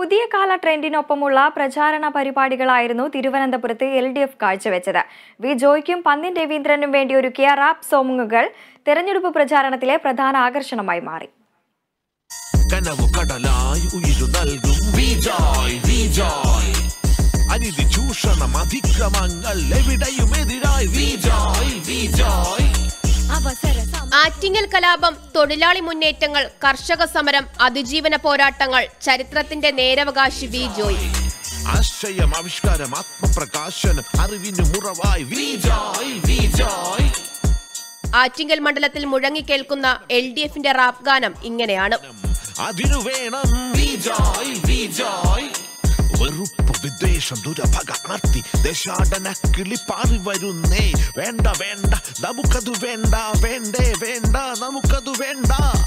പുതിയ കാല ട്രെൻഡിനൊപ്പമുള്ള പ്രചാരണ പരിപാടികളായിരുന്നു തിരുവനന്തപുരത്ത് എൽ ഡി എഫ് കാഴ്ചവെച്ചത് വി ജോയ്ക്കും പന്ന്യൻ രവീന്ദ്രനും വേണ്ടി ഒരുക്കിയ റാപ്പ് സോങ്ങുകൾ തെരഞ്ഞെടുപ്പ് പ്രചാരണത്തിലെ പ്രധാന ആകർഷണമായി മാറി കനവു കടലായി ഉയിരു നൽകും വിജോയ് വിജോയ് അനീതി ചൂഷണം അതിക്രമങ്ങൾ എവിടെയും എതിരായി വിജോയ് വിജോയ് ആറ്റിങ്ങൽ കലാപം തൊഴിലാളി മുന്നേറ്റങ്ങൾ കർഷക സമരം അതിജീവന പോരാട്ടങ്ങൾ ചരിത്രത്തിന്റെ നേരവകാശി വി ജോയ് ആശയം ആവിഷ്കാരം ആത്മപ്രകാശനം അറിവിനു മുറവായി വിജോയ് വിജോയ് ആറ്റിങ്ങൽ മണ്ഡലത്തിൽ മുഴങ്ങിക്കേൾക്കുന്ന എൽ ഡി എഫിന്റെ റാപ്പ് ഗാനം ഇങ്ങനെയാണ് അതിനു വേണം വിജോയ് വിജോയ് വെറുപ്പ് വിദ്വേഷം ദുരഭക ആർത്തി ദേശാടന കിളി പാറി വരുന്നേ വേണ്ട വേണ്ട നമുക്കത് വേണ്ട വേണ്ടേ വേണ്ട നമുക്കത് വേണ്ട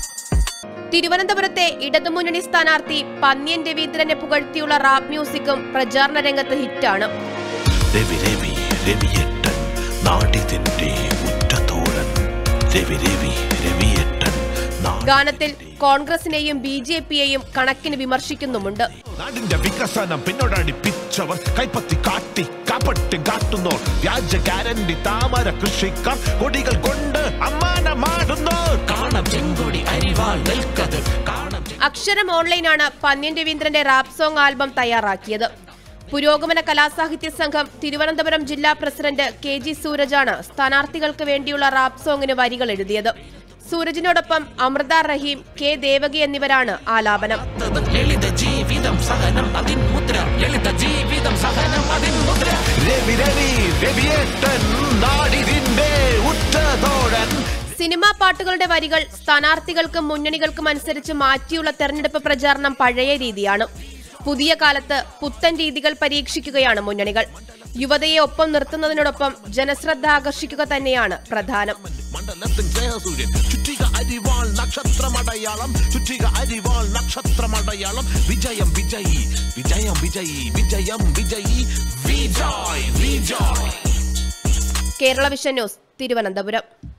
തിരുവനന്തപുരത്തെ ഇടതുമുന്നണി സ്ഥാനാർത്ഥി പന്ന്യൻ രവീന്ദ്രനെ പുകഴ്ത്തിയുള്ള റാപ്പ് മ്യൂസിക്കും പ്രചാരണ രംഗത്ത് ഹിറ്റാണ് രവി രവി രവിയേട്ടൻ നാടിതിന്റെ ഉറ്റത്തോഴൻ രവി രവി രവിയേട്ടൻ നാടിന്റെ ഗാനത്തിൽ കോൺഗ്രസിനെയും ബി ജെ പിയെയും കണക്കിന് വിമർശിക്കുന്നുമുണ്ട് നാടിന്റെ വികസനം പിന്നോടടിപ്പിച്ചവർ കൈപ്പത്തി കാട്ടി കാപ്പട്ടി കാട്ടുന്നോർ വ്യാജ ഗ്യാരണ്ടി താമര കൃഷിക്കാർ കൊടികൾ കൊണ്ട് അമ്മാനമാടുന്നോർ കാണം ചെങ്കൊടി അരിവാൾ നെൽക്കത് കാണം അക്ഷരം ഓൺലൈനാണ് പന്ന്യൻ രവീന്ദ്രന്റെ റാപ്പ് സോങ് ആൽബം തയ്യാറാക്കിയത് പുരോഗമന കലാസാഹിത്യ സംഘം തിരുവനന്തപുരം ജില്ലാ പ്രസിഡന്റ് കെ ജി സൂരജാണ് സ്ഥാനാർത്ഥികൾക്ക് വേണ്ടിയുള്ള റാപ്പ് സോങ്ങിന് വരികൾ എഴുതിയത് സൂരജിനോടൊപ്പം അമൃത റഹീം കെ ദേവകി എന്നിവരാണ് ആലാപനം ലളിത ജീവിതം സഹനം അതിൻ മുദ്ര ലളിത ജീവിതം സഹനം അതിൻ മുദ്ര രവി രവി രവിയേട്ടൻ നാടിതിന്റെ ഉറ്റതോഴൻ സിനിമാ പാട്ടുകളുടെ വരികൾ സ്ഥാനാർത്ഥികൾക്കും മുന്നണികൾക്കും അനുസരിച്ച് മാറ്റിയുള്ള തെരഞ്ഞെടുപ്പ് പ്രചാരണം പഴയ രീതിയാണ് പുതിയ കാലത്ത് പുത്തൻ രീതികൾ പരീക്ഷിക്കുകയാണ് മുന്നണികൾ യുവതയെ ഒപ്പം നിർത്തുന്നതിനോടൊപ്പം ജനശ്രദ്ധ ആകർഷിക്കുക തന്നെയാണ് പ്രധാനം മണ്ഡലത്തിൻ ജയസൂര്യൻ ചുറ്റിക അരിവാൾ നക്ഷത്രമടയാളം ചുറ്റിക അരിവാൾ നക്ഷത്രമടയാളം വിജയം വിജയി വിജയം വിജയി വിജയം വിജയി വിജയ് വിജയ് കേരള വിഷൻ ന്യൂസ് തിരുവനന്തപുരം